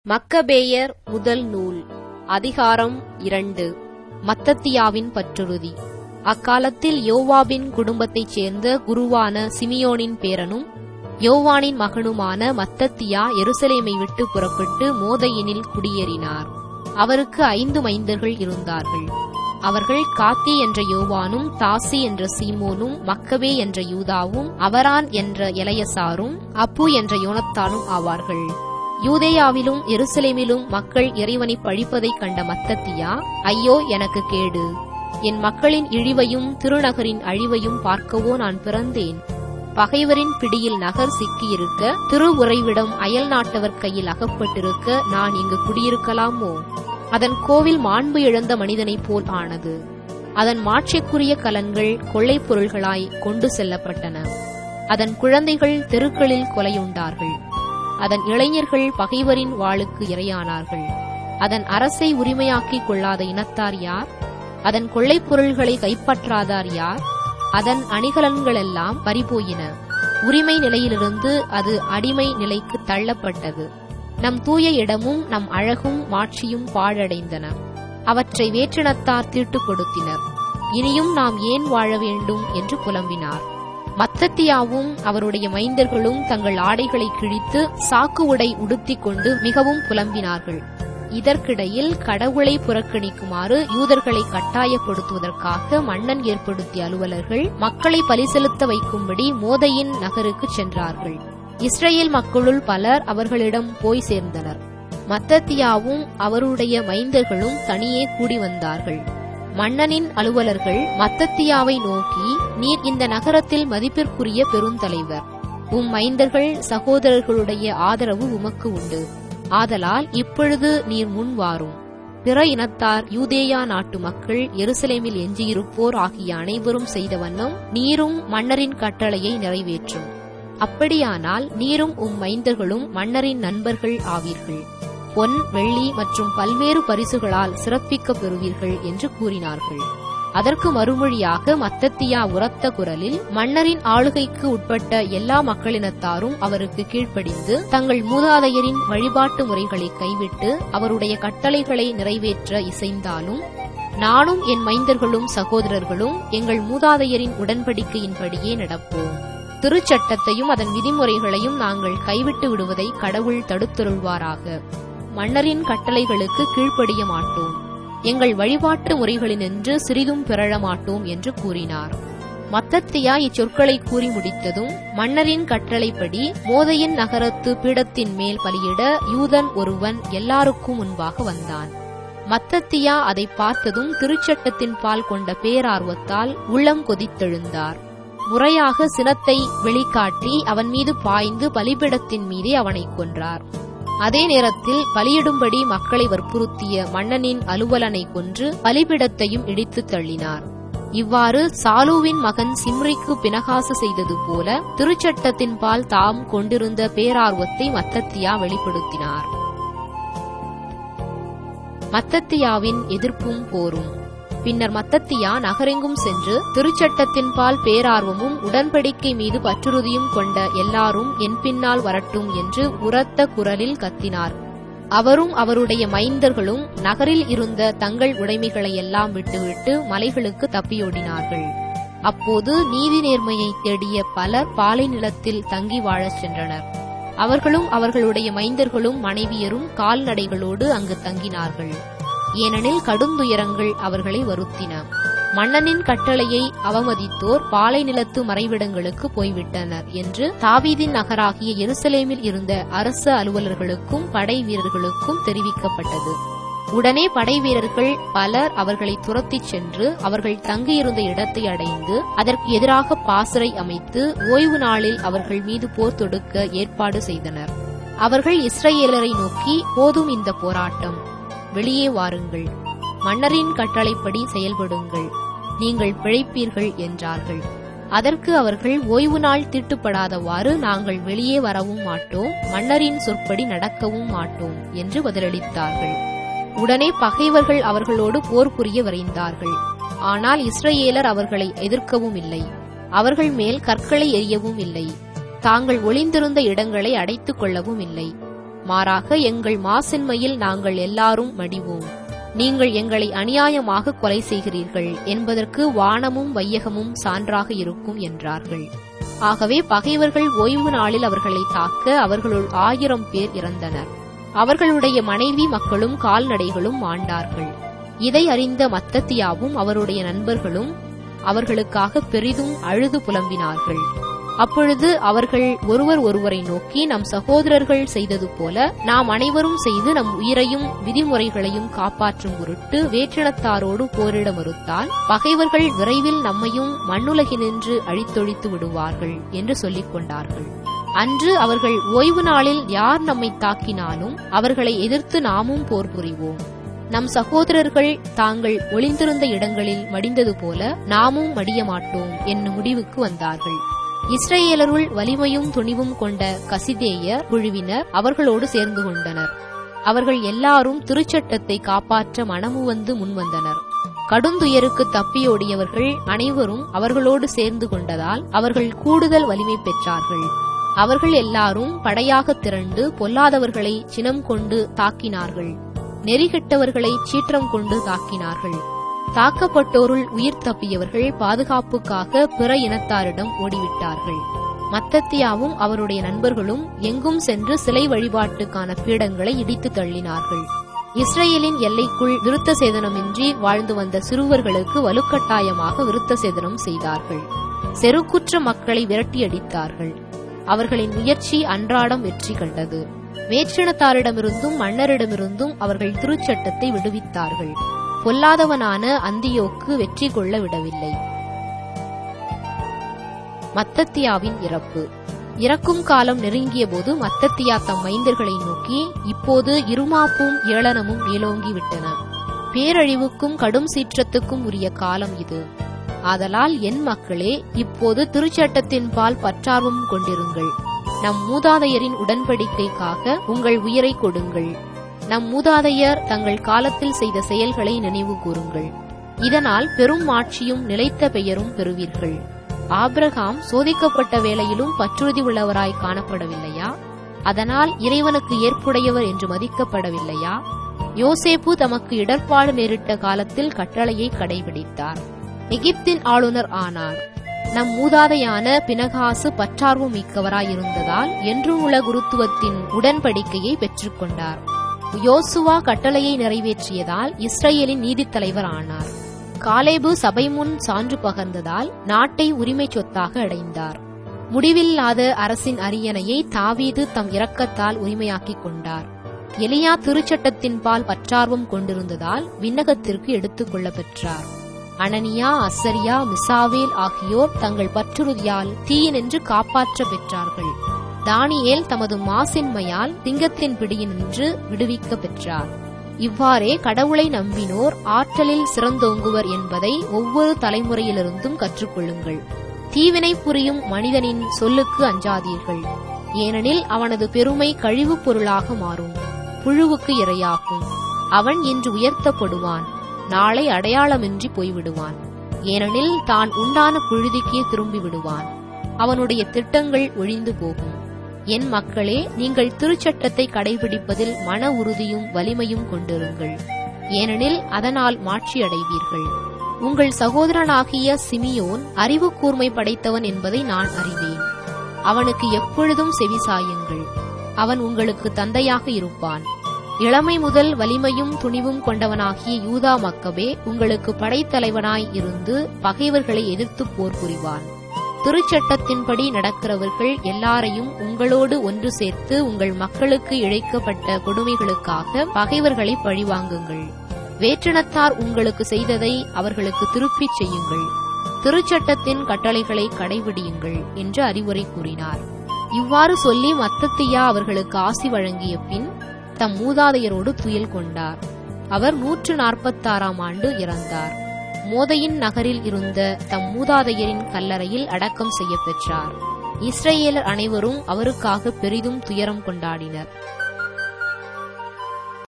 மக்கபேயர் முதல் நூல் அதிகாரம் இரண்டு மத்தத்தியாவின் பற்றுறுதி அக்காலத்தில் யோவாபின் குடும்பத்தைச் சேர்ந்த குருவான சிமியோனின் பேரனும் யோவானின் மகனுமான மத்தத்தியா எருசலேமை விட்டு புறப்பட்டு மோதையினில் குடியேறினார் அவருக்கு ஐந்து மைந்தர்கள் இருந்தார்கள் அவர்கள் காத்தி என்ற யோவானும் தாசி என்ற சீமோனும் மக்கபே என்ற யூதாவும் அவரான் என்ற எலையசாரும் அப்பு என்ற யோனத்தானும் ஆவார்கள் யூதேயாவிலும் எருசலேமிலும் மக்கள் இறைவனை பழிப்பதைக் கண்ட மத்தத்தியா ஐயோ எனக்கு கேடு என் மக்களின் இழிவையும் திருநகரின் அழிவையும் பார்க்கவோ நான் பிறந்தேன் பகைவரின் பிடியில் நகர் சிக்கியிருக்க திருவுறைவிடம் அயல் நாட்டவர் கையில் அகப்பட்டிருக்க நான் இங்கு குடியிருக்கலாமோ அதன் கோவில் மாண்பு இழந்த மனிதனைப் போல் ஆனது அதன் மாட்சிக்குரிய கலன்கள் கொள்ளைப் பொருள்களாய் கொண்டு செல்லப்பட்டன அதன் குழந்தைகள் தெருக்களில் கொலையுண்டார்கள் அதன் இளைஞர்கள் பகைவரின் வாளுக்கு இரையானார்கள் அதன் அரசை உரிமையாக்கிக் கொள்ளாத இனத்தார் யார் அதன் கொள்ளைப் பொருள்களை கைப்பற்றாதார் யார் அதன் அணிகலன்களெல்லாம் பறிபோயின உரிமை நிலையிலிருந்து அது அடிமை நிலைக்கு தள்ளப்பட்டது நம் தூய இடமும் நம் அழகும் மாட்சியும் பாழடைந்தன அவற்றை வேற்றினத்தார் தீட்டுக் கொடுத்தினர் இனியும் நாம் ஏன் வாழ வேண்டும் என்று புலம்பினார் மத்தத்தியாவும் அவருடைய மைந்தர்களும் தங்கள் ஆடைகளை கிழித்து சாக்கு உடை உடுத்திக் கொண்டு மிகவும் புலம்பினார்கள் இதற்கிடையில் கடவுளை புறக்கணிக்குமாறு யூதர்களை கட்டாயப்படுத்துவதற்காக மன்னன் ஏற்படுத்திய அலுவலர்கள் மக்களை பலி செலுத்த வைக்கும்படி மோதையின் நகருக்கு சென்றார்கள் இஸ்ரேல் மக்களுள் பலர் அவர்களிடம் போய் சேர்ந்தனர் மத்தத்தியாவும் அவருடைய மைந்தர்களும் தனியே கூடி வந்தார்கள் மன்னனின் அலுவலர்கள் மத்தத்தியாவை நோக்கி நீர் இந்த நகரத்தில் மதிப்பிற்குரிய பெருந்தலைவர் உம் மைந்தர்கள் சகோதரர்களுடைய ஆதரவு உமக்கு உண்டு ஆதலால் இப்பொழுது நீர் முன் வாரும் பிற இனத்தார் யூதேயா நாட்டு மக்கள் எருசலேமில் எஞ்சியிருப்போர் ஆகிய அனைவரும் செய்த வண்ணம் நீரும் மன்னரின் கட்டளையை நிறைவேற்றும் அப்படியானால் நீரும் உம் மைந்தர்களும் மன்னரின் நண்பர்கள் ஆவீர்கள் பொன் வெள்ளி மற்றும் பல்வேறு பரிசுகளால் சிறப்பிக்க பெறுவீர்கள் என்று கூறினார்கள் அதற்கு மறுமொழியாக மத்தத்தியா உரத்த குரலில் மன்னரின் ஆளுகைக்கு உட்பட்ட எல்லா மக்களினத்தாரும் அவருக்கு கீழ்ப்படிந்து தங்கள் மூதாதையரின் வழிபாட்டு முறைகளை கைவிட்டு அவருடைய கட்டளைகளை நிறைவேற்ற இசைந்தாலும் நானும் என் மைந்தர்களும் சகோதரர்களும் எங்கள் மூதாதையரின் உடன்படிக்கையின்படியே நடப்போம் திருச்சட்டத்தையும் அதன் விதிமுறைகளையும் நாங்கள் கைவிட்டு விடுவதை கடவுள் தடுத்தருள்வாராக மன்னரின் கட்டளைகளுக்கு கீழ்ப்படிய மாட்டோம் எங்கள் வழிபாட்டு முறைகளினின்று சிறிதும் பிறழ மாட்டோம் என்று கூறினார் மத்தத்தியா இச்சொற்களை கூறி முடித்ததும் மன்னரின் கட்டளைப்படி மோதையின் நகரத்து பீடத்தின் மேல் பலியிட யூதன் ஒருவன் எல்லாருக்கும் முன்பாக வந்தான் மத்தத்தியா அதை பார்த்ததும் திருச்சட்டத்தின் பால் கொண்ட பேரார்வத்தால் உள்ளம் கொதித்தெழுந்தார் முறையாக சினத்தை வெளிக்காட்டி அவன் மீது பாய்ந்து பலிபிடத்தின் மீதே அவனை கொன்றார் அதே நேரத்தில் பலியிடும்படி மக்களை வற்புறுத்திய மன்னனின் அலுவலனை கொன்று பலிபிடத்தையும் இடித்து தள்ளினார் இவ்வாறு சாலுவின் மகன் சிம்ரிக்கு பினகாசு செய்தது போல திருச்சட்டத்தின் பால் தாம் கொண்டிருந்த பேரார்வத்தை மத்தத்தியா வெளிப்படுத்தினார் மத்தத்தியாவின் எதிர்ப்பும் போரும் பின்னர் மத்தத்தியா நகரெங்கும் சென்று திருச்சட்டத்தின் பால் பேரார்வமும் உடன்படிக்கை மீது பற்றுறுதியும் கொண்ட எல்லாரும் என் பின்னால் வரட்டும் என்று உரத்த குரலில் கத்தினார் அவரும் அவருடைய மைந்தர்களும் நகரில் இருந்த தங்கள் உடைமைகளை எல்லாம் விட்டுவிட்டு மலைகளுக்கு தப்பியோடினார்கள் அப்போது நீதி நேர்மையை தேடிய பலர் பாலை நிலத்தில் தங்கி வாழச் சென்றனர் அவர்களும் அவர்களுடைய மைந்தர்களும் மனைவியரும் கால்நடைகளோடு அங்கு தங்கினார்கள் ஏனெனில் கடுந்துயரங்கள் அவர்களை வருத்தின மன்னனின் கட்டளையை அவமதித்தோர் பாலை நிலத்து மறைவிடங்களுக்கு போய்விட்டனர் என்று தாவீதின் நகராகிய எருசலேமில் இருந்த அரச அலுவலர்களுக்கும் படை வீரர்களுக்கும் தெரிவிக்கப்பட்டது உடனே படை வீரர்கள் பலர் அவர்களை துரத்திச் சென்று அவர்கள் தங்கியிருந்த இடத்தை அடைந்து அதற்கு எதிராக பாசறை அமைத்து ஓய்வு நாளில் அவர்கள் மீது போர் தொடுக்க ஏற்பாடு செய்தனர் அவர்கள் இஸ்ரேலரை நோக்கி போதும் இந்த போராட்டம் வெளியே வாருங்கள் மன்னரின் கட்டளைப்படி செயல்படுங்கள் நீங்கள் பிழைப்பீர்கள் என்றார்கள் அதற்கு அவர்கள் ஓய்வு நாள் தீட்டுப்படாதவாறு நாங்கள் வெளியே வரவும் மாட்டோம் மன்னரின் சொற்படி நடக்கவும் மாட்டோம் என்று பதிலளித்தார்கள் உடனே பகைவர்கள் அவர்களோடு போர் புரிய விரைந்தார்கள் ஆனால் இஸ்ரேலர் அவர்களை எதிர்க்கவும் இல்லை அவர்கள் மேல் கற்களை எரியவும் இல்லை தாங்கள் ஒளிந்திருந்த இடங்களை அடைத்துக் கொள்ளவும் இல்லை மாறாக எங்கள் மாசின்மையில் நாங்கள் எல்லாரும் மடிவோம் நீங்கள் எங்களை அநியாயமாக கொலை செய்கிறீர்கள் என்பதற்கு வானமும் வையகமும் சான்றாக இருக்கும் என்றார்கள் ஆகவே பகைவர்கள் ஓய்வு நாளில் அவர்களை தாக்க அவர்களுள் ஆயிரம் பேர் இறந்தனர் அவர்களுடைய மனைவி மக்களும் கால்நடைகளும் மாண்டார்கள் இதை அறிந்த மத்தத்தியாவும் அவருடைய நண்பர்களும் அவர்களுக்காக பெரிதும் அழுது புலம்பினார்கள் அப்பொழுது அவர்கள் ஒருவர் ஒருவரை நோக்கி நம் சகோதரர்கள் செய்தது போல நாம் அனைவரும் செய்து நம் உயிரையும் விதிமுறைகளையும் காப்பாற்றும் பொருட்டு வேற்றினத்தாரோடு போரிட மறுத்தால் பகைவர்கள் விரைவில் நம்மையும் மண்ணுலகினின்று அழித்தொழித்து விடுவார்கள் என்று சொல்லிக் கொண்டார்கள் அன்று அவர்கள் ஓய்வு நாளில் யார் நம்மை தாக்கினாலும் அவர்களை எதிர்த்து நாமும் போர் புரிவோம் நம் சகோதரர்கள் தாங்கள் ஒளிந்திருந்த இடங்களில் மடிந்தது போல நாமும் மடிய மாட்டோம் என்னும் முடிவுக்கு வந்தார்கள் இஸ்ரேலருள் வலிமையும் துணிவும் கொண்ட கசிதேயர் குழுவினர் அவர்களோடு சேர்ந்து கொண்டனர் அவர்கள் எல்லாரும் திருச்சட்டத்தை காப்பாற்ற மனமு வந்து முன்வந்தனர் கடுந்துயருக்கு தப்பியோடியவர்கள் அனைவரும் அவர்களோடு சேர்ந்து கொண்டதால் அவர்கள் கூடுதல் வலிமை பெற்றார்கள் அவர்கள் எல்லாரும் படையாக திரண்டு பொல்லாதவர்களை சினம் கொண்டு தாக்கினார்கள் நெறிகெட்டவர்களை சீற்றம் கொண்டு தாக்கினார்கள் தாக்கப்பட்டோருள் உயிர் தப்பியவர்கள் பாதுகாப்புக்காக பிற இனத்தாரிடம் ஓடிவிட்டார்கள் மத்தத்தியாவும் அவருடைய நண்பர்களும் எங்கும் சென்று சிலை வழிபாட்டுக்கான பீடங்களை இடித்து தள்ளினார்கள் இஸ்ரேலின் எல்லைக்குள் விருத்த சேதனமின்றி வாழ்ந்து வந்த சிறுவர்களுக்கு வலுக்கட்டாயமாக விருத்த சேதனம் செய்தார்கள் செருக்குற்ற மக்களை விரட்டியடித்தார்கள் அவர்களின் முயற்சி அன்றாடம் வெற்றி கண்டது வேற்றினத்தாரிடமிருந்தும் மன்னரிடமிருந்தும் அவர்கள் திருச்சட்டத்தை விடுவித்தார்கள் பொல்லாதவனான அந்தியோக்கு வெற்றி கொள்ள விடவில்லை மத்தத்தியாவின் இறப்பு இறக்கும் காலம் நெருங்கிய போது மத்தத்தியா தம் மைந்தர்களை நோக்கி இப்போது இருமாப்பும் ஏளனமும் மேலோங்கி விட்டன பேரழிவுக்கும் கடும் சீற்றத்துக்கும் உரிய காலம் இது ஆதலால் என் மக்களே இப்போது திருச்சட்டத்தின் பால் பற்றார்வம் கொண்டிருங்கள் நம் மூதாதையரின் உடன்படிக்கைக்காக உங்கள் உயிரை கொடுங்கள் நம் மூதாதையர் தங்கள் காலத்தில் செய்த செயல்களை நினைவு கூறுங்கள் இதனால் பெரும் ஆட்சியும் நிலைத்த பெயரும் பெறுவீர்கள் ஆபிரகாம் சோதிக்கப்பட்ட வேளையிலும் பற்றுறுதி உள்ளவராய் காணப்படவில்லையா அதனால் இறைவனுக்கு ஏற்புடையவர் என்று மதிக்கப்படவில்லையா யோசேப்பு தமக்கு இடர்பாடு நேரிட்ட காலத்தில் கட்டளையை கடைபிடித்தார் எகிப்தின் ஆளுநர் ஆனார் நம் மூதாதையான பினகாசு பற்றார்வு மிக்கவராயிருந்ததால் என்றும் உள்ள குருத்துவத்தின் உடன்படிக்கையை பெற்றுக்கொண்டார் யோசுவா கட்டளையை நிறைவேற்றியதால் இஸ்ரேலின் நீதித்தலைவர் ஆனார் காலேபு சபை முன் சான்று பகர்ந்ததால் நாட்டை உரிமை சொத்தாக அடைந்தார் முடிவில்லாத அரசின் அரியணையை தாவீது தம் இரக்கத்தால் உரிமையாக்கிக் கொண்டார் எலியா திருச்சட்டத்தின் பால் பற்றார்வம் கொண்டிருந்ததால் விண்ணகத்திற்கு எடுத்துக் கொள்ள பெற்றார் அனனியா அசரியா மிசாவேல் ஆகியோர் தங்கள் பற்றுறுதியால் தீயினின்று காப்பாற்ற பெற்றார்கள் தானியேல் தமது மாசின்மையால் திங்கத்தின் பிடியினின்று விடுவிக்க பெற்றார் இவ்வாறே கடவுளை நம்பினோர் ஆற்றலில் சிறந்தோங்குவர் என்பதை ஒவ்வொரு தலைமுறையிலிருந்தும் கற்றுக்கொள்ளுங்கள் தீவினை புரியும் மனிதனின் சொல்லுக்கு அஞ்சாதீர்கள் ஏனெனில் அவனது பெருமை கழிவுப் பொருளாக மாறும் புழுவுக்கு இரையாகும் அவன் இன்று உயர்த்தப்படுவான் நாளை அடையாளமின்றி போய்விடுவான் ஏனெனில் தான் உண்டான புழுதிக்கே திரும்பி விடுவான் அவனுடைய திட்டங்கள் ஒழிந்து போகும் என் மக்களே நீங்கள் திருச்சட்டத்தை கடைபிடிப்பதில் மன உறுதியும் வலிமையும் கொண்டிருங்கள் ஏனெனில் அதனால் மாட்சியடைவீர்கள் உங்கள் சகோதரனாகிய சிமியோன் அறிவு கூர்மை படைத்தவன் என்பதை நான் அறிவேன் அவனுக்கு எப்பொழுதும் செவிசாயுங்கள் அவன் உங்களுக்கு தந்தையாக இருப்பான் இளமை முதல் வலிமையும் துணிவும் கொண்டவனாகிய யூதா மக்கபே உங்களுக்கு படைத்தலைவனாய் இருந்து பகைவர்களை எதிர்த்து போர் புரிவான் திருச்சட்டத்தின்படி நடக்கிறவர்கள் எல்லாரையும் உங்களோடு ஒன்று சேர்த்து உங்கள் மக்களுக்கு இழைக்கப்பட்ட கொடுமைகளுக்காக பகைவர்களை பழிவாங்குங்கள் வேற்றினத்தார் உங்களுக்கு செய்ததை அவர்களுக்கு திருப்பிச் செய்யுங்கள் திருச்சட்டத்தின் கட்டளைகளை கடைபிடியுங்கள் என்று அறிவுரை கூறினார் இவ்வாறு சொல்லி மத்தத்தியா அவர்களுக்கு ஆசி வழங்கிய பின் தம் மூதாதையரோடு துயில் கொண்டார் அவர் நூற்று நாற்பத்தாறாம் ஆண்டு இறந்தார் மோதையின் நகரில் இருந்த தம் மூதாதையரின் கல்லறையில் அடக்கம் செய்ய பெற்றார் இஸ்ரேலர் அனைவரும் அவருக்காக பெரிதும் துயரம் கொண்டாடினர்